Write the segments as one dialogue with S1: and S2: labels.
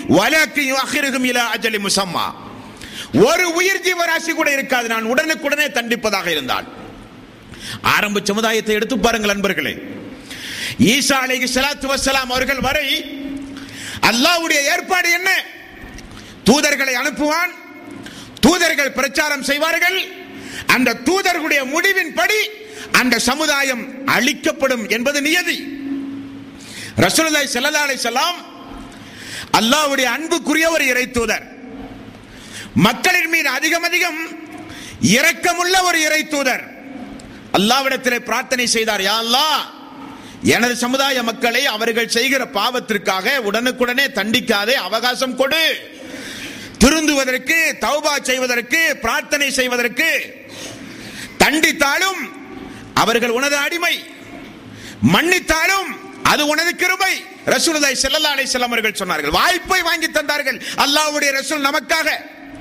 S1: வலக்கு யுஅஹிருஹும் இலா அஜலி முசம்மா ஒரு உயிர் ஜீவராசி கூட இருக்காது நான் உடனுக்குடனே தண்டிப்பதாக இருந்தால் ஆரம்ப சமுதாயத்தை எடுத்து பாருங்கள் அன்பர்களே ஈசா அலைஹி ஸலாத்து வஸ்ஸலாம் அவர்கள் வரை அல்லாஹ்வுடைய ஏற்பாடு என்ன தூதர்களை அனுப்புவான் தூதர்கள் பிரச்சாரம் செய்வார்கள் அந்த தூதர்களுடைய முடிவின்படி அந்த சமுதாயம் அழிக்கப்படும் என்பது நியதி ரசூலுல்லாஹி ஸல்லல்லாஹு அலைஹி வஸல்லம் அல்லாஹ்வுடைய அன்புக்குரிய ஒரு இறை தூதர் மக்களின் மீது அதிகம் அதிகம் இரக்கமுள்ள ஒரு இறை தூதர் அல்லாவிடத்திலே பிரார்த்தனை செய்தார் யா அல்லாஹ் எனது சமுதாய மக்களை அவர்கள் செய்கிற பாவத்திற்காக உடனுக்குடனே தண்டிக்காதே அவகாசம் கொடு திருந்துவதற்கு தௌபா செய்வதற்கு பிரார்த்தனை செய்வதற்கு தண்டித்தாலும் அவர்கள் உனது அடிமை மன்னித்தாலும் அது உனது கிருபை ரசூலுல்லாஹி ஸல்லல்லாஹு அலைஹி வஸல்லம் அவர்கள் சொன்னார்கள் வாய்ப்பை வாங்கி தந்தார்கள் அல்லாஹ்வுடைய ரசூல் நமக்காக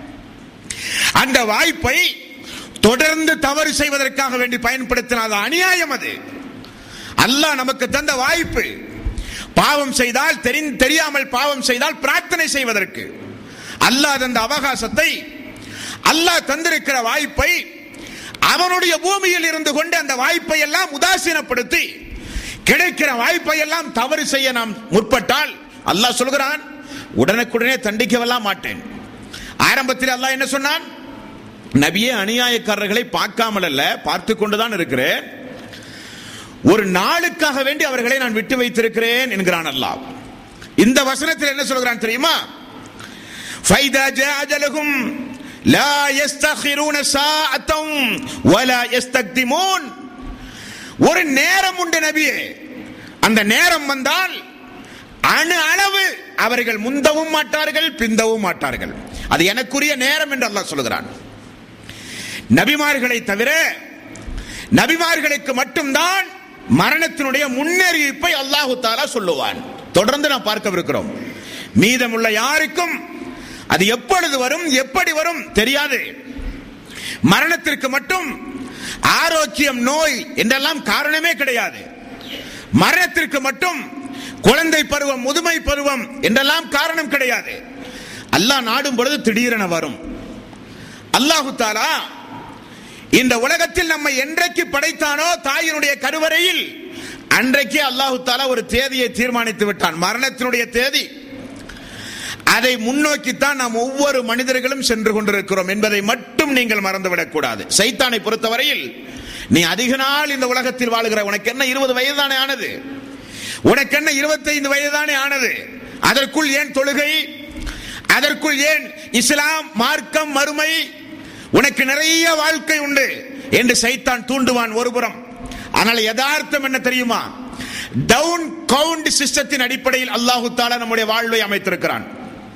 S1: அந்த வாய்ப்பை தொடர்ந்து தவறு செய்வதற்காக வேண்டி பயன்படுத்தினால் அது அநியாயம் அது அல்லாஹ் நமக்கு தந்த வாய்ப்பு பாவம் செய்தால் தெரி- தெரியாமல் பாவம் செய்தால் பிரார்த்தனை செய்வதற்கு அல்லாஹ் தந்த அவகாசத்தை அல்லாஹ் தந்திருக்கிற வாய்ப்பை அவனுடைய பூமியில் இருந்து கொண்டு அந்த வாய்ப்பை எல்லாம் உதாசீனப்படுத்தி கிடைக்கிற வாய்ப்பை எல்லாம் தவறு செய்ய நாம் முற்பட்டால் அல்லாஹ் சொல்கிறான் உடனுக்குடனே தண்டிக்கவெல்லாம் மாட்டேன் ஆரம்பத்தில் அல்லாஹ் என்ன சொன்னான் நபியே அநியாயக்காரர்களை பார்க்காமல் அல்ல பார்த்து கொண்டுதான் இருக்கிறேன் ஒரு நாளுக்காக வேண்டி அவர்களை நான் விட்டு வைத்திருக்கிறேன் என்கிறான் அல்லாஹ் இந்த வசனத்தில் என்ன சொல்கிறான் தெரியுமா فَإِذَا جَاءَ أَجَلُهُمْ لَا يَسْتَخِرُونَ سَاعَةً وَلَا يَسْتَقْدِمُونَ ஒரு நேரம் உண்டு நபியே அந்த நேரம் வந்தால் அணு அளவு அவர்கள் முந்தவும் மாட்டார்கள் பிந்தவும் மாட்டார்கள் அது எனக்குரிய நேரம் என்று அல்லாஹ் சொல்கிறான் நபிமார்களை தவிர நபிமார்களுக்கு மட்டும்தான் மரணத்தினுடைய முன்னறிவிப்பை அல்லாஹு தாலா சொல்லுவான் தொடர்ந்து நாம் பார்க்கவிருக்கிறோம் மீதமுள்ள யாருக்கும் அது எப்பொழுது வரும் எப்படி வரும் தெரியாது மரணத்திற்கு மட்டும் ஆரோக்கியம் நோய் என்றெல்லாம் காரணமே கிடையாது மரணத்திற்கு மட்டும் குழந்தை பருவம் முதுமை பருவம் என்றெல்லாம் காரணம் கிடையாது அல்லாஹ் நாடும் பொழுது திடீரென வரும் அல்லாஹு தாலா இந்த உலகத்தில் நம்மை என்றைக்கு படைத்தானோ தாயினுடைய கருவறையில் அன்றைக்கே அல்லாஹு தாலா ஒரு தேதியை தீர்மானித்து விட்டான் மரணத்தினுடைய தேதி அதை முன்னோக்கித்தான் நாம் ஒவ்வொரு மனிதர்களும் சென்று கொண்டிருக்கிறோம் என்பதை மட்டும் நீங்கள் மறந்துவிடக் கூடாது சைத்தானை பொறுத்தவரையில் நீ அதிக நாள் இந்த உலகத்தில் வாழுகிற உனக்கு என்ன இருபது வயது தானே ஆனது உனக்கு என்ன இருபத்தைந்து வயது தானே ஆனது அதற்குள் ஏன் தொழுகை அதற்குள் ஏன் இஸ்லாம் மார்க்கம் மறுமை உனக்கு நிறைய வாழ்க்கை உண்டு என்று சைத்தான் தூண்டுவான் ஒருபுறம் ஆனால் யதார்த்தம் என்ன தெரியுமா டவுன் கவுண்ட் சிஸ்டத்தின் அடிப்படையில் அல்லாஹு தாலா நம்முடைய வாழ்வை அமைத்திருக்கிறான்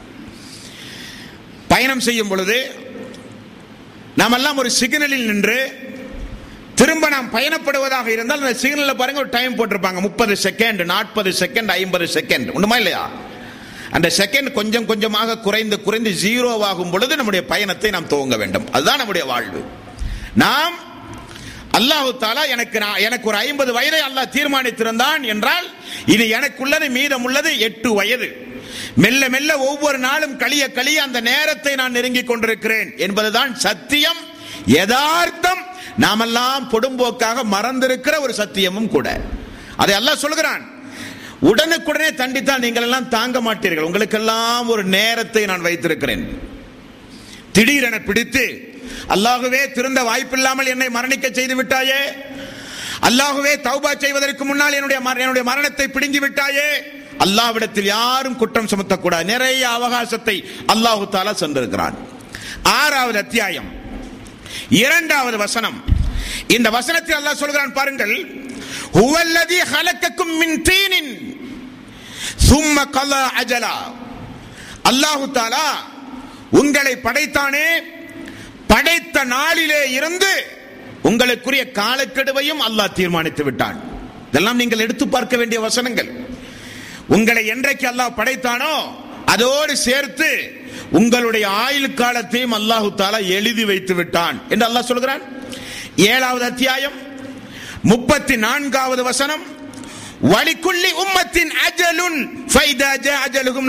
S1: பயணம் செய்யும் பொழுது நாம் எல்லாம் ஒரு சிக்னலில் நின்று திரும்ப நாம் பயணப்படுவதாக இருந்தால் அந்த சிக்னல்ல பாருங்க ஒரு டைம் போட்டிருப்பாங்க முப்பது செகண்ட் நாற்பது செகண்ட் ஐம்பது செகண்ட் உண்டுமா இல்லையா அந்த செகண்ட் கொஞ்சம் கொஞ்சமாக குறைந்து குறைந்து ஜீரோவாகும் பொழுது நம்முடைய பயணத்தை நாம் துவங்க வேண்டும் அதுதான் நம்முடைய வாழ்வு நாம் அல்லாஹு தாலா எனக்கு நான் எனக்கு ஒரு ஐம்பது வயதை அல்லாஹ் தீர்மானித்திருந்தான் என்றால் இது எனக்குள்ளது மீதம் உள்ளது எட்டு வயது மெல்ல மெல்ல ஒவ்வொரு நாளும் கழிய கழிய அந்த நேரத்தை நான் நெருங்கிக் கொண்டிருக்கிறேன் என்பதுதான் சத்தியம் யதார்த்தம் நாமெல்லாம் பொடும்போக்காக மறந்திருக்கிற ஒரு சத்தியமும் கூட அதை அல்லாஹ் சொல்கிறான் உடனுக்குடனே தண்டித்தால் நீங்கள் எல்லாம் தாங்க மாட்டீர்கள் உங்களுக்கெல்லாம் ஒரு நேரத்தை நான் வைத்திருக்கிறேன் திடீரென பிடித்து அல்லாஹுவே திருந்த வாய்ப்பில்லாமல் என்னை மரணிக்க செய்து விட்டாயே அல்லாஹுவே தௌபா செய்வதற்கு முன்னால் என்னுடைய மர- என்னுடைய மரணத்தை பிடுங்கி விட்டாயே அல்லாஹ்விடத்தில் யாரும் குற்றம் சுமத்தக்கூடாது நிறைய அவகாசத்தை அல்லாஹு தாலா சென்றிருக்கிறான் ஆறாவது அத்தியாயம் இரண்டாவது வசனம் இந்த வசனத்தில் அல்லாஹ் சொல்கிறான் பாருங்கள் ஹுவல்லதி ஹலக்கக்கும் மின் தீனின் சும்ம கலா அஜலா அல்லாஹு தாலா உங்களை படைத்தானே படைத்த நாளிலே இருந்து உங்களுக்குரிய காலக்கெடுவையும் அல்லாஹ் தீர்மானித்து விட்டான் இதெல்லாம் நீங்கள் எடுத்து பார்க்க வேண்டிய வசனங்கள் உங்களை என்றைக்கு அல்லாஹ் படைத்தானோ அதோடு சேர்த்து உங்களுடைய ஆயுள் காலத்தையும் அல்லாஹு தாலா எழுதி வைத்து விட்டான் என்று அல்லாஹ் சொல்கிறான் ஏழாவது அத்தியாயம் முப்பத்தி நான்காவது வசனம் வலிக்குள்ளி உம்மத்தின் அஜலுன் ஃபைதா ஜா அஜலுகும்